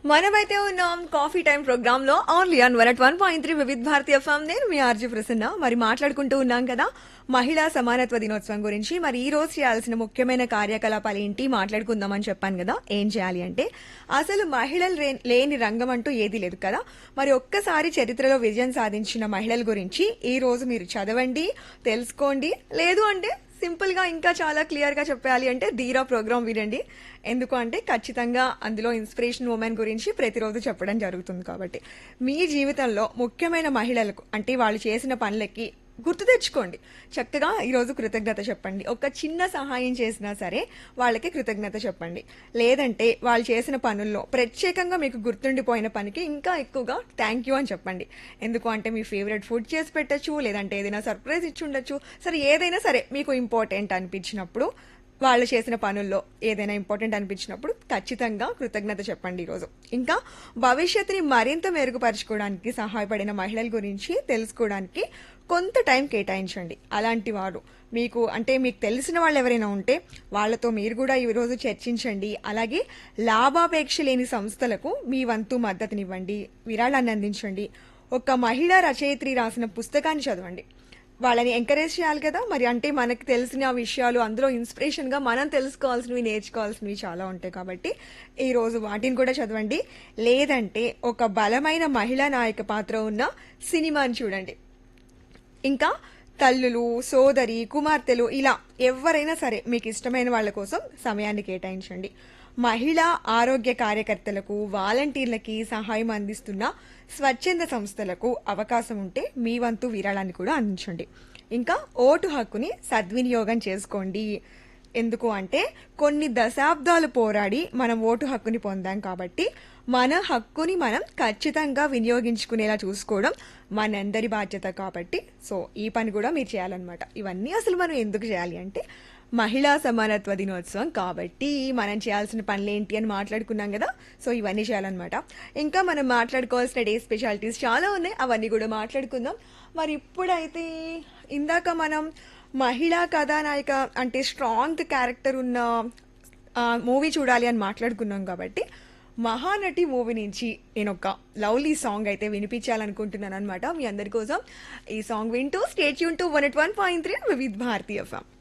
మనమైతే ఉన్నాం coffee time program లో only on one at one point three Vividh Bharatiya FM నేను మీ ఆర్జీ ప్రసన్న మరి మాట్లాడుకుంటూ ఉన్నాం కదా మహిళా సమానత్వ దినోత్సవం గురించి మరి ఈ రోజు చేయాల్సిన ముఖ్యమైన కార్యకలాపాలు ఏంటి మాట్లాడుకుందామని చెప్పాను కదా ఏం చేయాలి అంటే అసలు మహిళలు రే- లేని రంగం అంటూ ఏదీ లేదు కదా మరి ఒక్కసారి చరిత్రలో విజయం సాధించిన మహిళల గురించి ఈ రోజు మీరు చదవండి తెలుసుకోండి లేదు అంటే సింపుల్ గా ఇంకా చాలా క్లియర్ గా చెప్పాలి అంటే ధీరా ప్రోగ్రామ్ వినండి ఎందుకు అంటే ఖచ్చితంగా అందులో ఇన్స్పిరేషన్ ఉమెన్ గురించి ప్రతిరోజు చెప్పడం జరుగుతుంది కాబట్టి మీ జీవితంలో ముఖ్యమైన మహిళలకు అంటే వాళ్ళు చేసిన పనులకి గుర్తు తెచ్చుకోండి చక్కగా ఈరోజు కృతజ్ఞత చెప్పండి ఒక చిన్న సహాయం చేసినా సరే వాళ్ళకి కృతజ్ఞత చెప్పండి లేదంటే వాళ్ళు చేసిన పనుల్లో ప్రత్యేకంగా మీకు గుర్తుండిపోయిన పనికి ఇంకా ఎక్కువగా థ్యాంక్ యూ అని చెప్పండి ఎందుకు అంటే మీ ఫేవరెట్ ఫుడ్ చేసి పెట్టచ్చు లేదంటే ఏదైనా సర్ప్రైజ్ ఇచ్చి ఉండొచ్చు సరే ఏదైనా సరే మీకు ఇంపార్టెంట్ అనిపించినప్పుడు వాళ్ళు చేసిన పనుల్లో ఏదైనా ఇంపార్టెంట్ అనిపించినప్పుడు ఖచ్చితంగా కృతజ్ఞత చెప్పండి ఈరోజు ఇంకా భవిష్యత్తుని మరింత మెరుగుపరచుకోవడానికి సహాయపడిన మహిళల గురించి తెలుసుకోవడానికి కొంత టైం కేటాయించండి అలాంటి వారు మీకు అంటే మీకు తెలిసిన వాళ్ళు ఎవరైనా ఉంటే వాళ్ళతో మీరు కూడా ఈరోజు చర్చించండి అలాగే లాభాపేక్ష లేని సంస్థలకు మీ వంతు మద్దతునివ్వండి విరాళాన్ని అందించండి ఒక మహిళా రచయిత్రి రాసిన పుస్తకాన్ని చదవండి వాళ్ళని ఎంకరేజ్ చేయాలి కదా మరి అంటే మనకు తెలిసిన విషయాలు అందులో ఇన్స్పిరేషన్ గా మనం తెలుసుకోవాల్సినవి నేర్చుకోవాల్సినవి చాలా ఉంటాయి కాబట్టి ఈ రోజు వాటిని కూడా చదవండి లేదంటే ఒక బలమైన మహిళా నాయక పాత్ర ఉన్న సినిమాని చూడండి ఇంకా తల్లులు సోదరి కుమార్తెలు ఇలా ఎవరైనా సరే మీకు ఇష్టమైన వాళ్ళ కోసం సమయాన్ని కేటాయించండి మహిళా ఆరోగ్య కార్యకర్తలకు వాలంటీర్లకి సహాయం అందిస్తున్న స్వచ్ఛంద సంస్థలకు అవకాశం ఉంటే మీ వంతు విరాళాన్ని కూడా అందించండి ఇంకా ఓటు హక్కుని సద్వినియోగం చేసుకోండి ఎందుకు అంటే కొన్ని దశాబ్దాలు పోరాడి మనం ఓటు హక్కుని పొందాం కాబట్టి మన హక్కుని మనం ఖచ్చితంగా వినియోగించుకునేలా చూసుకోవడం మనందరి బాధ్యత కాబట్టి సో ఈ పని కూడా మీరు చేయాలన్నమాట ఇవన్నీ అసలు మనం ఎందుకు చేయాలి అంటే మహిళా సమానత్వ దినోత్సవం కాబట్టి మనం చేయాల్సిన పనులు ఏంటి అని మాట్లాడుకున్నాం కదా సో ఇవన్నీ చేయాలన్నమాట ఇంకా మనం మాట్లాడుకోవాల్సిన డే స్పెషాలిటీస్ చాలా ఉన్నాయి అవన్నీ కూడా మాట్లాడుకుందాం మరి ఇప్పుడైతే ఇందాక మనం మహిళా కథానాయిక అంటే స్ట్రాంగ్ క్యారెక్టర్ ఉన్న మూవీ చూడాలి అని మాట్లాడుకున్నాం కాబట్టి మహానటి మూవీ నుంచి నేను ఒక లవ్లీ సాంగ్ అయితే వినిపించాలనుకుంటున్నాను అనమాట మీ అందరి కోసం ఈ సాంగ్ వింటూ స్టేట్ యూన్ to one at one point three with Bharatiya form